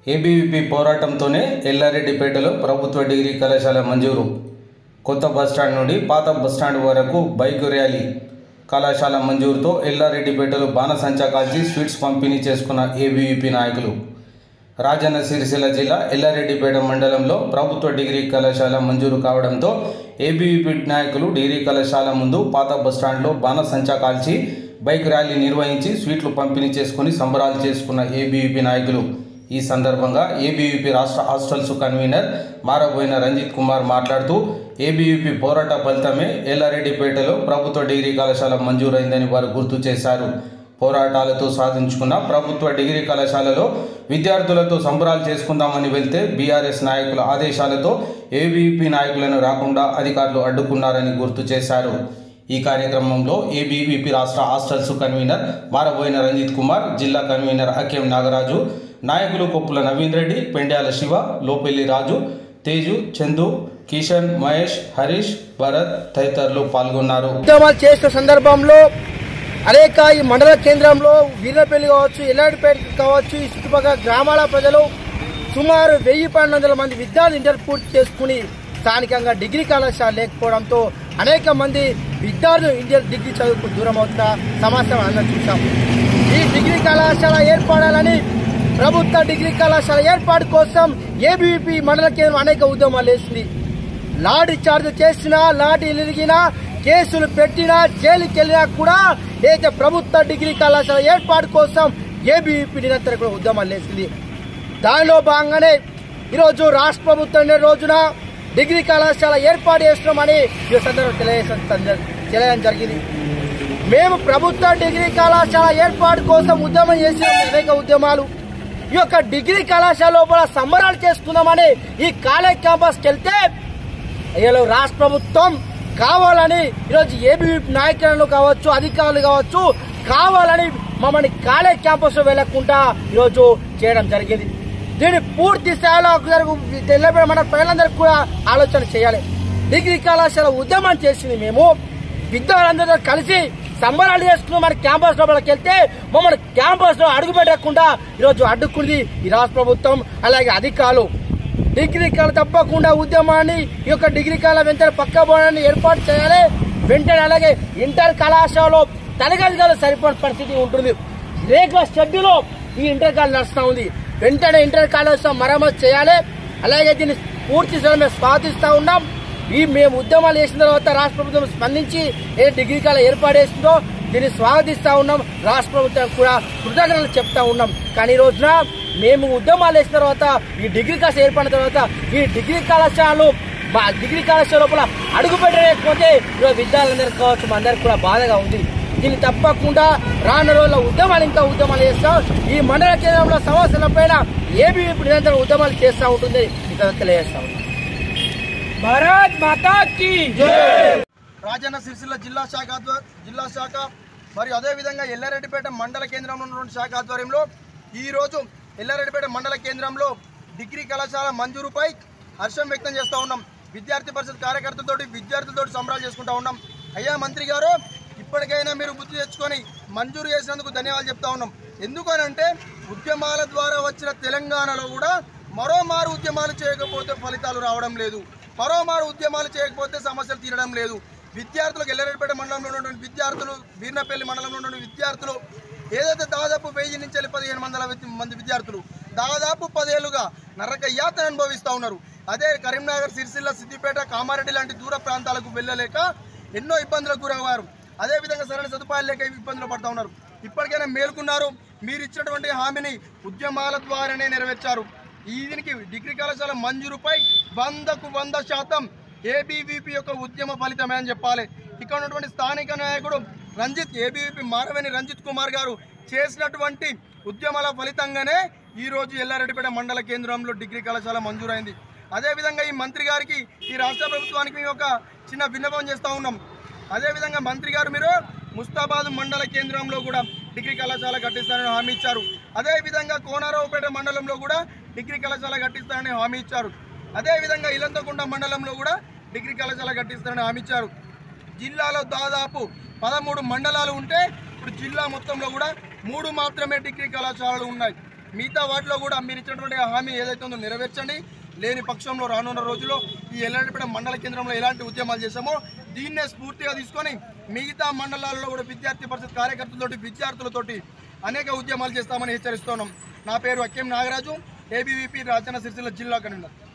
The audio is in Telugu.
ఏబీవీపీ పోరాటంతోనే ఎల్లారెడ్డిపేటలో ప్రభుత్వ డిగ్రీ కళాశాల మంజూరు కొత్త బస్టాండ్ నుండి పాత బస్టాండ్ వరకు బైక్ ర్యాలీ కళాశాల మంజూరుతో ఎల్లారెడ్డిపేటలో బాణసంచా కాల్చి స్వీట్స్ పంపిణీ చేసుకున్న ఏబీవీపీ నాయకులు రాజన్న సిరిసిల్ల జిల్లా ఎల్లారెడ్డిపేట మండలంలో ప్రభుత్వ డిగ్రీ కళాశాల మంజూరు కావడంతో ఏబీవీపీ నాయకులు డిగ్రీ కళాశాల ముందు పాత బస్టాండ్లో బాణసంచా కాల్చి బైక్ ర్యాలీ నిర్వహించి స్వీట్లు పంపిణీ చేసుకుని సంబరాలు చేసుకున్న ఏబీవీపీ నాయకులు ఈ సందర్భంగా ఏబీవీపీ రాష్ట్ర హాస్టల్స్ కన్వీనర్ మారబోయిన రంజిత్ కుమార్ మాట్లాడుతూ ఏబీవీపీ పోరాట ఫలితమే ఎల్లారెడ్డిపేటలో ప్రభుత్వ డిగ్రీ కళాశాల మంజూరైందని వారు గుర్తు చేశారు పోరాటాలతో సాధించుకున్న ప్రభుత్వ డిగ్రీ కళాశాలలో విద్యార్థులతో సంబరాలు చేసుకుందామని వెళ్తే బీఆర్ఎస్ నాయకుల ఆదేశాలతో ఏబీవీపీ నాయకులను రాకుండా అధికారులు అడ్డుకున్నారని గుర్తు చేశారు ఈ కార్యక్రమంలో ఏబీవీపీ రాష్ట్ర హాస్టల్స్ కన్వీనర్ మారబోయిన రంజిత్ కుమార్ జిల్లా కన్వీనర్ అకేం నాగరాజు నాయకులు కొప్పుల నవీన్ రెడ్డి పెండ్యాల శివ లోపెల్లి రాజు తేజు చందు కిషన్ మహేష్ హరీష్ భరత్ తదితరులు పాల్గొన్నారు ఉద్యమాలు చేసిన సందర్భంలో అనేక ఈ మండల కేంద్రంలో వీరపల్లి కావచ్చు ఎల్లాడిపేట కావచ్చు ఈ చుట్టుపక్కల గ్రామాల ప్రజలు సుమారు వెయ్యి పన్నెండు వందల మంది విద్యార్థులు ఇంటర్ పూర్తి చేసుకుని స్థానికంగా డిగ్రీ కళాశాల లేకపోవడంతో అనేక మంది విద్యార్థులు ఇంటర్ డిగ్రీ చదువుకు దూరం అవుతున్న సమస్య అందరం చూసాం ఈ డిగ్రీ కళాశాల ఏర్పడాలని ప్రభుత్వ డిగ్రీ కళాశాల ఏర్పాటు కోసం ఏబీవీపీ మండల కేంద్రం అనేక ఉద్యమాలు వేసింది లాఠీ చార్జ్ చేసినా లాఠీ ఇరిగినా కేసులు పెట్టినా జైలుకి వెళ్ళినా కూడా ఏదైతే ప్రభుత్వ డిగ్రీ కళాశాల ఏర్పాటు కోసం ఏబీవీపీ నిరంతరం కూడా ఉద్యమాలు వేసింది దానిలో భాగంగానే ఈరోజు రాష్ట్ర ప్రభుత్వం ఉండే రోజున డిగ్రీ కళాశాల ఏర్పాటు చేస్తున్నామని ఈ సందర్భంగా తెలియజేసిన సందర్- తెలియజేయడం జరిగింది మేము ప్రభుత్వ డిగ్రీ కళాశాల ఏర్పాటు కోసం ఉద్యమం చేసిన అనేక ఉద్యమాలు ఈ యొక్క డిగ్రీ కళాశాల లోపల సంబరాలు చేసుకుందామని ఈ కాలేజ్ క్యాంపస్కి వెళ్తే ఇలా రాష్ట్ర ప్రభుత్వం కావాలని ఈరోజు ఏబీవీ నాయకులను కావచ్చు అధికారులు కావచ్చు కావాలని మమ్మల్ని కాలేజ్ క్యాంపస్ వెళ్లకుండా ఈరోజు చేయడం జరిగింది దీన్ని పూర్తి స్థాయిలో జరుగు తెల్లబడి మన ప్రజలందరికీ కూడా ఆలోచన చేయాలి డిగ్రీ కళాశాల ఉద్యమం చేసింది మేము విద్యార్థులందరితో కలిసి సంబరాలు చేసుకుని మన క్యాంపస్ లోపలికి వెళ్తే మమ్మల్ని క్యాంపస్ లో అడుగు పెట్టకుండా ఈరోజు అడ్డుకుంది ఈ రాష్ట్ర ప్రభుత్వం అలాగే అధికారులు డిగ్రీ కళ తప్పకుండా ఉద్యమాన్ని ఈ యొక్క డిగ్రీ కళ వెంటనే పక్క బోర్డాన్ని ఏర్పాటు చేయాలి వెంటనే అలాగే ఇంటర్ కళాశాలలో తరగతిగా సరిపడిన పరిస్థితి ఉంటుంది రేకుల షెడ్యూలో ఈ ఇంటర్ కాలేజ్ నడుస్తూ ఉంది వెంటనే ఇంటర్ కళాశాల మరమ్మతు చేయాలి అలాగే దీన్ని పూర్తి స్థాయిలో మేము స్వాగతిస్తూ ఉన్నాం ఈ మేము ఉద్యమాలు చేసిన తర్వాత రాష్ట్ర ప్రభుత్వం స్పందించి ఏ డిగ్రీ కాలేజ్ ఏర్పాటు చేసిందో దీన్ని స్వాగతిస్తా ఉన్నాం రాష్ట్ర ప్రభుత్వం కూడా కృతజ్ఞతలు చెప్తా ఉన్నాం కానీ ఈ రోజున మేము ఉద్యమాలు వేసిన తర్వాత ఈ డిగ్రీ కళాశాల ఏర్పడిన తర్వాత ఈ డిగ్రీ కళాశాలలు మా డిగ్రీ కళాశాల లోపల అడుగు పెట్టలేకపోతే ఈరోజు విద్యార్థులందరికీ కావచ్చు మా అందరికి కూడా బాధగా ఉంది దీన్ని తప్పకుండా రానున్న రోజుల్లో ఉద్యమాలు ఇంకా ఉద్యమాలు చేస్తాం ఈ మండల కేంద్రంలో సమస్యల పైన ఏబీ ఇప్పుడు నిరంతరం ఉద్యమాలు చేస్తూ ఉంటుంది ఇక్కడ తెలియజేస్తా ఉన్నాం భారత్ మాతా కీ రాజన్న సిరిసిల్ల జిల్లా శాఖ ఆధ్వ- జిల్లా శాఖ మరియు అదేవిధంగా ఎల్లారెడ్డిపేట మండల కేంద్రంలో ఉన్నటువంటి శాఖ ఆధ్వర్యంలో ఈరోజు ఎల్లారెడ్డిపేట మండల కేంద్రంలో డిగ్రీ కళాశాల మంజూరుపై హర్షం వ్యక్తం చేస్తూ ఉన్నాం విద్యార్థి పరిషత్ కార్యకర్తలతోటి విద్యార్థులతోటి సంబరాలు చేసుకుంటా ఉన్నాం అయ్యా మంత్రి గారు ఇప్పటికైనా మీరు బుద్ధి తెచ్చుకొని మంజూరు చేసినందుకు ధన్యవాదాలు చెప్తా ఉన్నాం ఎందుకనంటే ఉద్యమాల ద్వారా వచ్చిన తెలంగాణలో కూడా మరోమారు ఉద్యమాలు చేయకపోతే ఫలితాలు రావడం లేదు మరోమారు ఉద్యమాలు చేయకపోతే సమస్యలు తీరడం లేదు విద్యార్థులకు ఎల్లరెడ్డిపేట మండలంలో ఉన్నటువంటి విద్యార్థులు వీర్నపల్లి మండలంలో ఉన్నటువంటి విద్యార్థులు ఏదైతే దాదాపు వెయ్యి నుంచి వెళ్ళి పదిహేను వందల విద్య- మంది విద్యార్థులు దాదాపు పదేళ్లుగా నరక యాతన అనుభవిస్తూ ఉన్నారు అదే కరీంనగర్ సిరిసిల్ల సిద్దిపేట కామారెడ్డి లాంటి దూర ప్రాంతాలకు వెళ్ళలేక ఎన్నో ఇబ్బందులకు గురయ్యారు అదేవిధంగా సరైన సదుపాయాలు లేక ఇబ్బందులు పడుతూ ఉన్నారు ఇప్పటికైనా మేల్కొన్నారు మీరు ఇచ్చినటువంటి హామీని ఉద్యమాల ద్వారానే నెరవేర్చారు ఈ దీనికి డిగ్రీ కళాశాల మంజూరుపై వందకు వంద శాతం ఏబీవీపీ యొక్క ఉద్యమ ఫలితమే అని చెప్పాలి ఇక్కడ ఉన్నటువంటి స్థానిక నాయకుడు రంజిత్ ఏబీవీపీ మారవేని రంజిత్ కుమార్ గారు చేసినటువంటి ఉద్యమాల ఫలితంగానే ఈ రోజు ఎల్లారెడ్డిపేట మండల కేంద్రంలో డిగ్రీ కళాశాల మంజూరైంది అదేవిధంగా ఈ మంత్రి గారికి ఈ రాష్ట్ర ప్రభుత్వానికి మేము ఒక చిన్న విన్నపం చేస్తూ ఉన్నాం అదేవిధంగా మంత్రి గారు మీరు ముస్తాబాద్ మండల కేంద్రంలో కూడా డిగ్రీ కళాశాల కట్టిస్తారని హామీ ఇచ్చారు అదేవిధంగా కోనారావుపేట మండలంలో కూడా డిగ్రీ కళాశాల కట్టిస్తారని హామీ ఇచ్చారు అదేవిధంగా ఇలంతకుంట మండలంలో కూడా డిగ్రీ కళాశాల కట్టిస్తారని హామీ ఇచ్చారు జిల్లాలో దాదాపు పదమూడు మండలాలు ఉంటే ఇప్పుడు జిల్లా మొత్తంలో కూడా మూడు మాత్రమే డిగ్రీ కళాశాలలు ఉన్నాయి మిగతా వాటిలో కూడా మీరు ఇచ్చినటువంటి హామీ ఏదైతే ఉందో నెరవేర్చండి లేని పక్షంలో రానున్న రోజుల్లో ఈ ఎల్లాడిపేట మండల కేంద్రంలో ఎలాంటి ఉద్యమాలు చేశామో దీన్నే స్ఫూర్తిగా తీసుకొని మిగతా మండలాల్లో కూడా విద్యార్థి పరిషత్ కార్యకర్తలతోటి విద్యార్థులతోటి అనేక ఉద్యమాలు చేస్తామని హెచ్చరిస్తున్నాం నా పేరు అక్కెం నాగరాజు ఏబీవీపీ రాజన్న సిరిసిల్ల జిల్లా కన్వీనర్